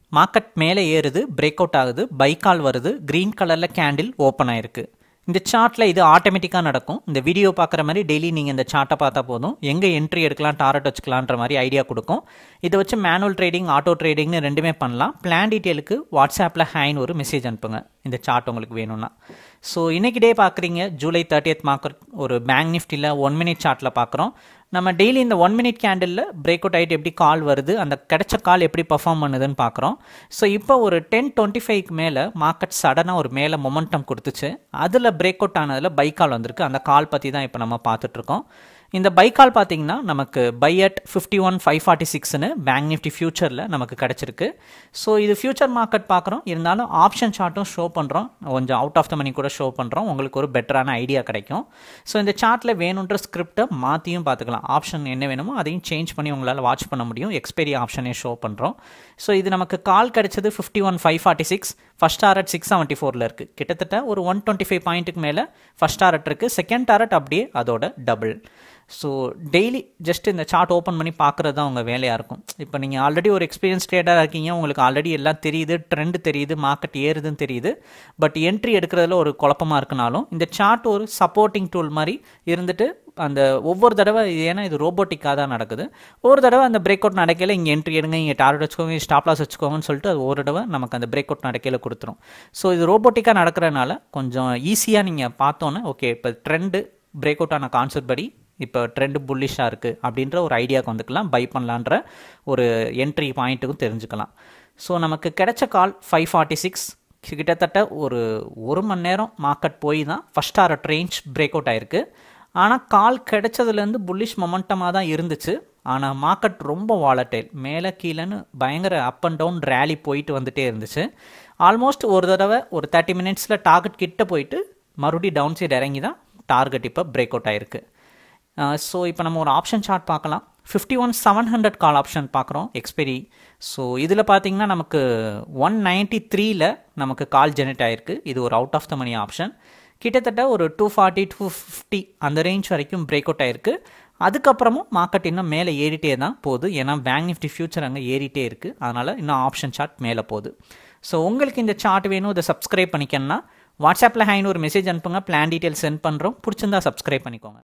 market மேலே ஏறுது break out ஆகுது பைக்கால் வருது க்ரீன் கலரில் கேண்டில் ஓப்பன் ஆயிருக்கு இந்த சார்ட்டில் இது ஆட்டோமேட்டிக்காக நடக்கும் இந்த வீடியோ பார்க்குற மாதிரி டெய்லி நீங்கள் இந்த சார்ட்டை பார்த்தா போதும் எங்கே என்ட்ரி எடுக்கலாம் டாரட் வச்சுக்கலான்ற மாதிரி ஐடியா கொடுக்கும் இதை வச்சு மேனுவல் ட்ரேடிங் ஆட்டோ ட்ரேடிங்னு ரெண்டுமே பண்ணலாம் பிளான் டீட்டெயிலுக்கு வாட்ஸ்அப்பில் ஹேன்னு ஒரு மெசேஜ் அனுப்புங்க இந்த சார்ட் உங்களுக்கு வேணும்னா ஸோ இன்றைக்கி டே பார்க்குறீங்க ஜூலை தேர்ட்டியத் மார்க்கெட் ஒரு பேங்க் நிஃப்டியில் ஒன் மினிட் சார்ட்டில் பார்க்குறோம் நம்ம டெய்லி இந்த ஒன் மினிட் கேண்டிலில் பிரேக் அவுட் ஆகிட்டு எப்படி கால் வருது அந்த கிடைச்ச கால் எப்படி பர்ஃபார்ம் பண்ணுதுன்னு பார்க்குறோம் ஸோ இப்போ ஒரு டென் டுவெண்ட்டி ஃபைவ்க்கு மேலே மார்க்கெட் சடனாக ஒரு மேலே மொமெண்டம் கொடுத்துச்சு அதில் பிரேக் அவுட் ஆனதில் பை கால் வந்திருக்கு அந்த கால் பற்றி தான் இப்போ நம்ம பார்த்துட்ருக்கோம் இந்த பை கால் பார்த்தீங்கன்னா நமக்கு buy at fifty one five forty சிக்ஸ்னு பேங்க் நிஃப்டி ஃபியூச்சரில் நமக்கு கிடச்சிருக்கு ஸோ இது ஃபியூச்சர் மார்க்கெட் பார்க்குறோம் இருந்தாலும் ஆப்ஷன் சார்ட்டும் ஷோ பண்ணுறோம் கொஞ்சம் அவுட் ஆஃப் த மணி கூட ஷோ பண்ணுறோம் உங்களுக்கு ஒரு பெட்டரான ஐடியா கிடைக்கும் ஸோ இந்த சார்ட்டில் வேணுன்ற ஸ்கிரிப்டை மாற்றியும் பார்த்துக்கலாம் ஆப்ஷன் என்ன வேணுமோ அதையும் சேஞ்ச் பண்ணி உங்களால் வாட்ச் பண்ண முடியும் எக்ஸ்பைரி ஆப்ஷனே ஷோ பண்ணுறோம் ஸோ இது நமக்கு கால் கிடைச்சது fifty one five forty six first target six seventy ஃபோரில் இருக்குது கிட்டத்தட்ட ஒரு ஒன் டுவெண்ட்டி ஃபைவ் பாயிண்ட்டுக்கு மேலே ஃபஸ்ட் டாரட் இருக்குது செகண்ட் டாரட் அப்படியே அதோட டபுள் ஸோ டெய்லி ஜஸ்ட் இந்த சார்ட் ஓப்பன் பண்ணி பார்க்குறது தான் உங்கள் வேலையாக இருக்கும் இப்போ நீங்கள் ஆல்ரெடி ஒரு எக்ஸ்பீரியன்ஸ் ட்ரேடராக இருக்கீங்க உங்களுக்கு ஆல்ரெடி எல்லாம் தெரியுது ட்ரெண்ட் தெரியுது மார்க்கெட் ஏறுதுன்னு தெரியுது பட் என்ட்ரி எடுக்கிறதுல ஒரு குழப்பமாக இருக்குனாலும் இந்த சார்ட் ஒரு சப்போர்ட்டிங் டூல் மாதிரி இருந்துட்டு அந்த ஒவ்வொரு தடவை ஏன்னா இது ரோபோட்டிக்காக தான் நடக்குது ஒரு தடவை அந்த பிரேக் அவுட் நடக்கையில் இங்கே என்ட்ரி எடுங்க இங்கே டார்கெட் வச்சுக்கோங்க ஸ்டாப் லாஸ் வச்சுக்கோங்கன்னு சொல்லிட்டு அது ஒரு தடவை நமக்கு அந்த பிரேக் அவுட் நடக்கையில் கொடுத்துரும் ஸோ இது ரோபோட்டிக்காக நடக்கிறதுனால கொஞ்சம் ஈஸியாக நீங்கள் பார்த்தோன்னே ஓகே இப்போ ட்ரெண்டு பிரேக் அவுட் ஆன கான்செப்ட் படி இப்போ ட்ரெண்டு புல்லிஷாக இருக்குது அப்படின்ற ஒரு ஐடியாவுக்கு வந்துக்கலாம் பை பண்ணலான்ற ஒரு என்ட்ரி பாயிண்ட்டுக்கும் தெரிஞ்சுக்கலாம் ஸோ நமக்கு கிடைச்ச கால் ஃபைவ் ஃபார்ட்டி சிக்ஸ் கிட்டத்தட்ட ஒரு ஒரு மணி நேரம் மார்க்கெட் போய் தான் first hour range break out ஆயிருக்கு ஆனால் கால் கிடைச்சதுலேருந்து புல்லிஷ் மொமெண்டமாக தான் இருந்துச்சு ஆனால் மார்க்கெட் ரொம்ப வாலட்டைல் மேலே கீழேன்னு பயங்கர அப் அண்ட் டவுன் ரேலி போயிட்டு வந்துட்டே இருந்துச்சு ஆல்மோஸ்ட் ஒரு தடவை ஒரு தேர்ட்டி மினிட்ஸில் டார்கெட் கிட்ட போயிட்டு மறுபடியும் டவுன் சைடு இறங்கி தான் டார்கெட் இப்போ பிரேக் அவுட் ஆயிருக்கு ஸோ இப்போ நம்ம ஒரு ஆப்ஷன் சார்ட் பார்க்கலாம் fifty one seven hundred call option பார்க்குறோம் எக்ஸ்பெரி ஸோ இதில் பார்த்தீங்கன்னா நமக்கு ஒன் நைன்ட்டி த்ரீல நமக்கு கால் ஜெனரேட் ஆயிருக்கு இது ஒரு out of the money option கிட்டத்தட்ட ஒரு டூ ஃபார்ட்டி டூ ஃபிஃப்டி அந்த ரேஞ்ச் வரைக்கும் பிரேக் அவுட் ஆயிருக்கு அதுக்கப்புறமும் மார்க்கெட் இன்னும் மேலே ஏறிட்டே தான் போகுது ஏன்னா பேங்க் நிஃப்டி ஃபியூச்சர் அங்கே ஏறிட்டே இருக்குது அதனால் இன்னும் ஆப்ஷன் சார்ட் மேலே போகுது ஸோ உங்களுக்கு இந்த சார்ட் வேணும் இதை சப்ஸ்கிரைப் பண்ணிக்கணும்னா வாட்ஸ்அப்பில் ஹைன்னு ஒரு மெசேஜ் அனுப்புங்க பிளான் டீட்டெயில் சென்ட் பண்ணுறோம் பிடிச்சிருந்தா சப்ஸ்கிரைப் பண்ணிக்கோங்க